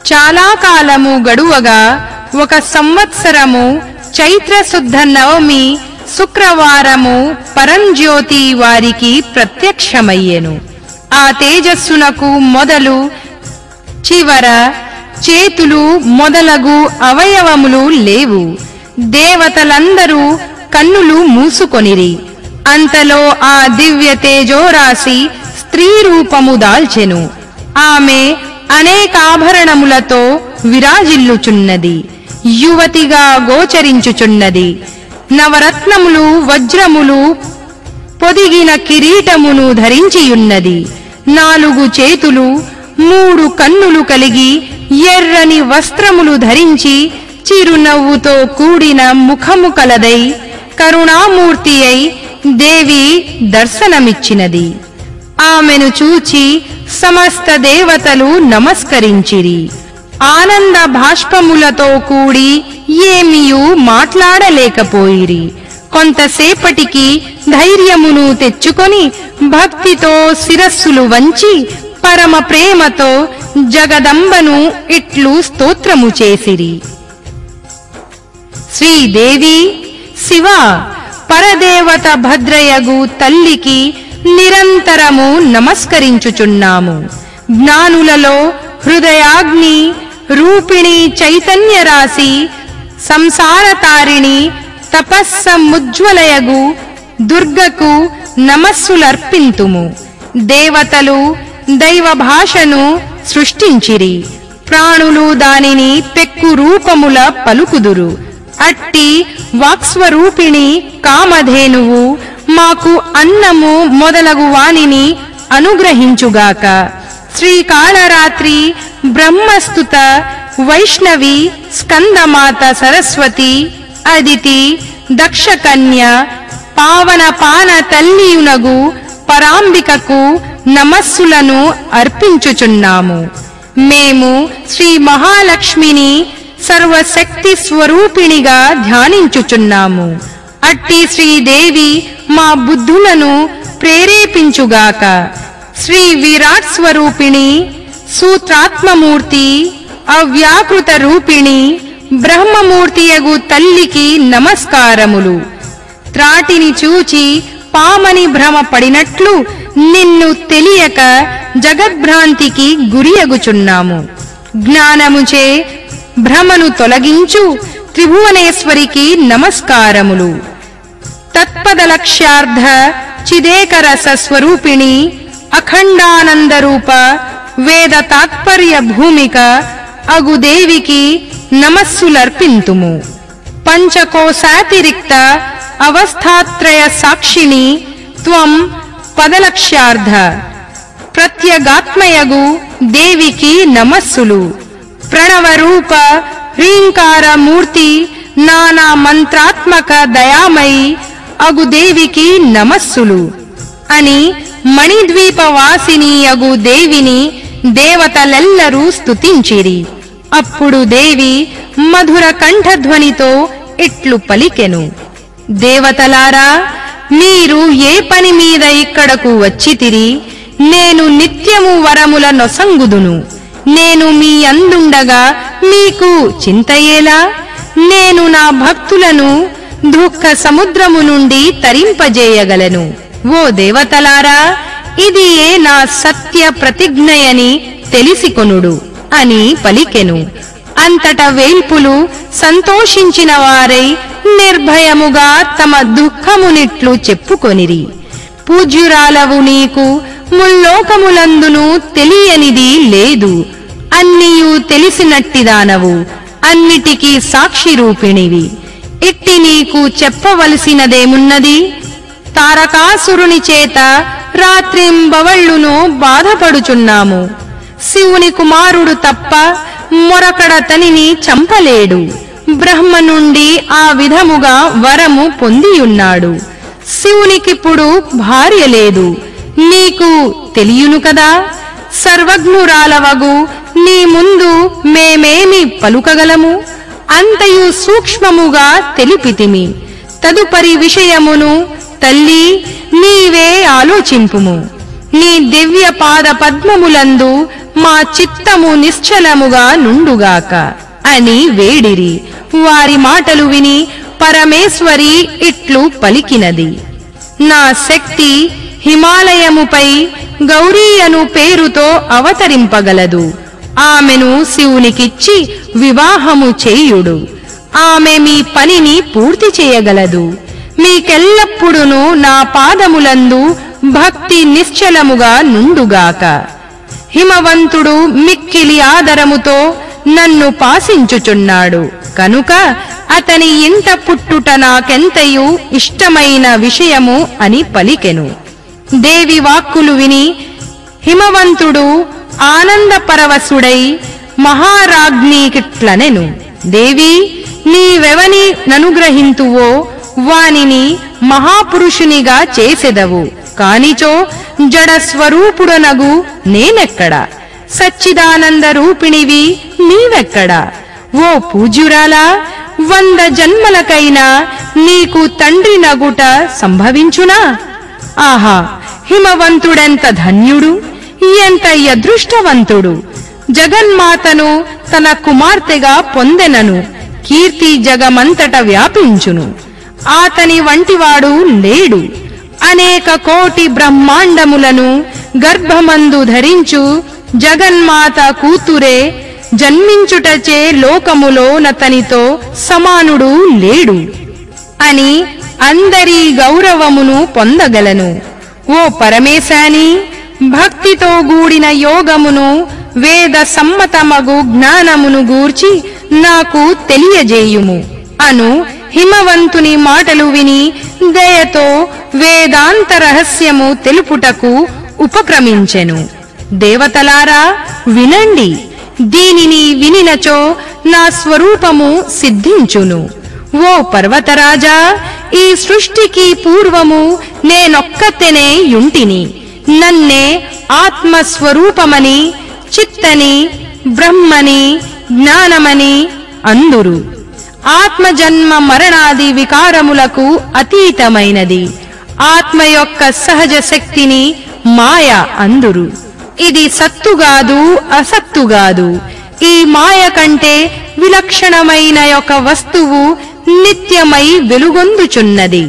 చాలా కాలము గడువగా ఒక సంవత్సరము చైత్రశుద్ధ నవమి శుక్రవారము పరంజ్యోతి వారికి ప్రత్యక్షమయ్యెను ఆ తేజస్సునకు మొదలు చివర చేతులు మొదలగు అవయవములు లేవు దేవతలందరూ కన్నులు మూసుకొనిరి అంతలో ఆ దివ్య తేజోరాశి స్త్రీ రూపము దాల్చెను ఆమె అనేకాభరణములతో విరాజిల్లుచున్నది యువతిగా గోచరించుచున్నది నవరత్నములు వజ్రములు పొదిగిన కిరీటమును ధరించియున్నది నాలుగు చేతులు మూడు కన్నులు కలిగి ఎర్రని వస్త్రములు ధరించి చిరునవ్వుతో కూడిన ముఖము కలదై కరుణామూర్తి అయి దేవి దర్శనమిచ్చినది ఆమెను చూచి సమస్త దేవతలు నమస్కరించిరి ఆనంద భాష్పములతో కూడి ఏమియు మాట్లాడలేకపోయిరి కొంతసేపటికి ధైర్యమును తెచ్చుకొని భక్తితో శిరస్సులు వంచి పరమ ప్రేమతో జగదంబను ఇట్లు స్తోత్రము చేసిరి శ్రీదేవి శివ పరదేవత భద్రయగు తల్లికి నిరంతరము నమస్కరించుచున్నాము జ్ఞానులలో హృదయాగ్ని రూపిణి చైతన్య రాశి సంసారతారిణి తపస్సముజ్వలయగు దుర్గకు నమస్సులర్పింతుము దేవతలు దైవ భాషను సృష్టించిరి ప్రాణులు దానిని పెక్కు రూపముల పలుకుదురు అట్టి వాక్స్వరూపిణి కామధేనువు మాకు అన్నము మొదలగు వానిని అనుగ్రహించుగాక శ్రీకాళరాత్రి బ్రహ్మస్తుత వైష్ణవి స్కందమాత సరస్వతి అదితి దక్షకన్య పావన పాన తల్లియునగు పరాంబికకు నమస్సులను అర్పించుచున్నాము మేము శ్రీ మహాలక్ష్మిని సర్వశక్తి స్వరూపిణిగా ధ్యానించుచున్నాము అట్టి శ్రీదేవి మా బుద్ధులను ప్రేరేపించుగాక శ్రీ విరాట్ స్వరూపిణి సూత్రాత్మమూర్తి అవ్యాకృత రూపిణి బ్రహ్మమూర్తియగు తల్లికి నమస్కారములు త్రాటిని చూచి పామని భ్రమ పడినట్లు నిన్ను తెలియక జగద్భ్రాంతికి గురియగుచున్నాము జ్ఞానముచే భ్రమను తొలగించు త్రిభువనేశ్వరికి నమస్కారములు తత్పదలక్ష్యార్థ చిదేకరస స్వరూపిణి అఖండానందరూప వేద తాత్పర్య భూమిక అగుదేవికి నమస్సులర్పింతుము పంచకోశాతిరిక్త అవస్థాత్రయ సాక్షిణి త్వం పదలక్ష్యార్థ ప్రత్యగాత్మయగు దేవికి నమస్సులు ప్రణవరూప హ్రీంకార మూర్తి నానా మంత్రాత్మక దయామయి అగు దేవికి నమస్సులు అని మణిద్వీపవాసిని అగు దేవిని దేవతలెల్లరూ స్తుతించిరి అప్పుడు దేవి మధుర కంఠధ్వనితో ఇట్లు పలికెను దేవతలారా మీరు ఏ పని మీద ఇక్కడకు వచ్చితిరి నేను నిత్యము వరముల నొసంగుదును నేను మీ అందుండగా మీకు చింతయేలా నేను నా భక్తులను దుఃఖ సముద్రము నుండి తరింపజేయగలను ఓ దేవతలారా ఇది ఏ నా సత్య ప్రతిజ్ఞయని తెలిసికొనుడు అని పలికెను అంతట వేల్పులు సంతోషించిన వారై నిర్భయముగా తమ దుఃఖమునిట్లు చెప్పుకొనిరి పూజ్యురాలవు నీకు ముల్లోకములందును తెలియనిది లేదు అన్నియు తెలిసినట్టిదానవు అన్నిటికీ సాక్షి రూపిణివి ఇట్టి నీకు చెప్పవలసినదేమున్నది తారకాసురుని చేత రాత్రింబవళ్ళును బాధపడుచున్నాము శివుని కుమారుడు తప్ప మొరకడతనిని చంపలేడు బ్రహ్మ నుండి ఆ విధముగా వరము పొందియున్నాడు శివునికిప్పుడు భార్య లేదు నీకు తెలియను కదా సర్వజ్ఞురాలవగు నీ ముందు మేమేమి పలుకగలము అంతయు సూక్ష్మముగా తెలిపితిమి తదుపరి విషయమును తల్లి నీవే ఆలోచింపుము నీ దివ్య పాద పద్మములందు మా చిత్తము నిశ్చలముగా నుండుగాక అని వేడిరి వారి మాటలు విని పరమేశ్వరి ఇట్లు పలికినది నా శక్తి హిమాలయముపై గౌరీ అను పేరుతో అవతరింపగలదు ఆమెను శివునికిచ్చి వివాహము చేయుడు ఆమె మీ పనిని పూర్తి చేయగలదు మీకెల్లప్పుడును నా పాదములందు భక్తి నిశ్చలముగా నుండుగాక హిమవంతుడు మిక్కిలి ఆదరముతో నన్ను పాసించుచున్నాడు కనుక అతని ఇంట పుట్టుట నాకెంతయు ఇష్టమైన విషయము అని పలికెను దేవి వాక్కులు విని హిమవంతుడు ఆనందపరవశుడై మహారాజ్ఞికిట్లనెను దేవి నీవెవని ననుగ్రహింతువో వానిని మహాపురుషునిగా చేసెదవు కానిచో జడ స్వరూపుడనగు నేనెక్కడ సచ్చిదానంద రూపిణివి నీవెక్కడ ఓ పూజ్యురాలా వంద జన్మలకైనా నీకు తండ్రి నగుట సంభవించునా ఆహా హిమవంతుడెంత ధన్యుడు ఎంత అదృష్టవంతుడు జగన్మాతను తన కుమార్తెగా పొందెనను కీర్తి జగమంతట వ్యాపించును ఆతని వంటివాడు లేడు అనేక కోటి బ్రహ్మాండములను గర్భమందు ధరించు జగన్మాత కూతురే జన్మించుటచే లోకములో నతనితో సమానుడు లేడు అని అందరి గౌరవమును పొందగలను ఓ పరమేశాని భక్తితో గూడిన యోగమును వేద సమ్మతమగు జ్ఞానమును గూర్చి నాకు తెలియజేయుము అను హిమవంతుని మాటలు విని దయతో వేదాంత రహస్యము తెలుపుటకు ఉపక్రమించెను దేవతలారా వినండి దీనిని వినినచో నా స్వరూపము సిద్ధించును ఓ పర్వతరాజా ఈ సృష్టికి పూర్వము నేనొక్కతెనే యుంటిని నన్నే ఆత్మస్వరూపమని చిత్తని బ్రహ్మని జ్ఞానమని అందురు ఆత్మజన్మ మరణాది వికారములకు అతీతమైనది ఆత్మ యొక్క సహజ శక్తిని మాయ అందురు ఇది సత్తుగాదు అసత్తుగాదు ఈ మాయ కంటే విలక్షణమైన యొక్క వస్తువు నిత్యమై వెలుగొందుచున్నది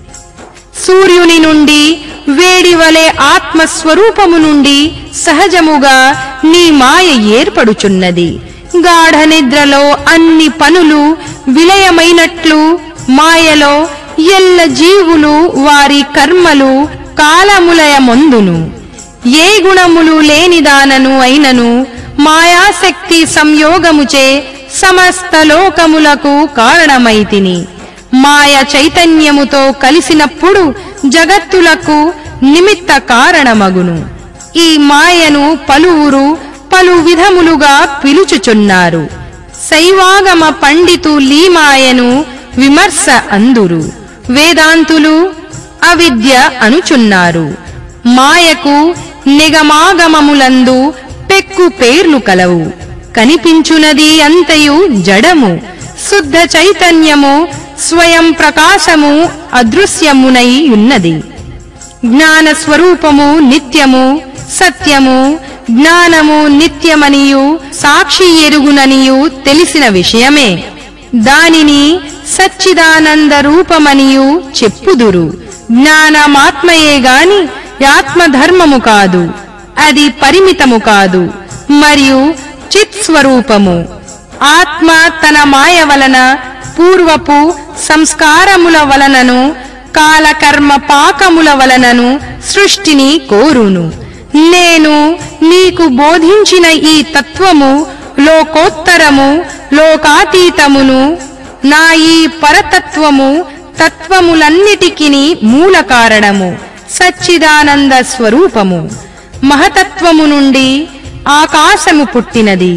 సూర్యుని నుండి వేడి వలె ఆత్మస్వరూపము నుండి సహజముగా నీ మాయ ఏర్పడుచున్నది గాఢ నిద్రలో అన్ని పనులు విలయమైనట్లు మాయలో ఎల్ల జీవులు వారి కర్మలు కాలములయమొందును ఏ గుణములు లేనిదానను అయినను మాయాశక్తి సంయోగముచే సమస్త లోకములకు కారణమైతిని మాయ చైతన్యముతో కలిసినప్పుడు జగత్తులకు నిమిత్త కారణమగును ఈ మాయను పలువురు పలు విధములుగా పిలుచుచున్నారు శైవాగమ పండితు లీమాయను విమర్శ అందురు వేదాంతులు అవిద్య అనుచున్నారు మాయకు నిగమాగమములందు పెక్కు పేర్లు కలవు కనిపించునది అంతయు జడము శుద్ధ చైతన్యము స్వయం ప్రకాశము అదృశ్యమునై ఉన్నది జ్ఞాన స్వరూపము నిత్యము సత్యము జ్ఞానము నిత్యమనియు సాక్షి ఎరుగుననియు తెలిసిన విషయమే దానిని సచ్చిదానంద రూపమనియు చెప్పుదురు జ్ఞానమాత్మయే గాని ఆత్మధర్మము కాదు అది పరిమితము కాదు మరియు చిత్ స్వరూపము ఆత్మ తన మాయ వలన పూర్వపు సంస్కారముల వలనను కాలకర్మ పాకముల వలనను సృష్టిని కోరును నేను నీకు బోధించిన ఈ తత్వము లోకోత్తరము లోకాతీతమును నా ఈ పరతత్వము తత్వములన్నిటికిని మూల కారణము సచ్చిదానంద స్వరూపము మహతత్వము నుండి ఆకాశము పుట్టినది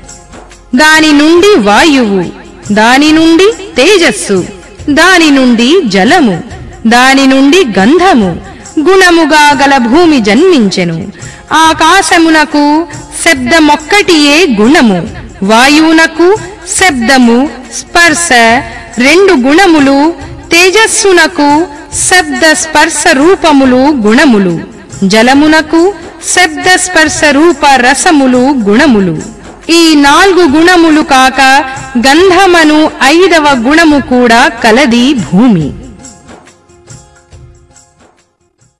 దాని నుండి వాయువు దాని నుండి తేజస్సు దాని నుండి జలము దాని నుండి గంధము గుణముగా గల భూమి జన్మించెను ఆకాశమునకు శబ్దమొక్కటియే గుణము వాయువునకు శబ్దము స్పర్శ రెండు గుణములు తేజస్సునకు శబ్ద స్పర్శ రూపములు గుణములు జలమునకు శబ్ద స్పర్శ రూప రసములు గుణములు ఈ నాలుగు గుణములు కాక గంధమను ఐదవ గుణము కూడా కలది భూమి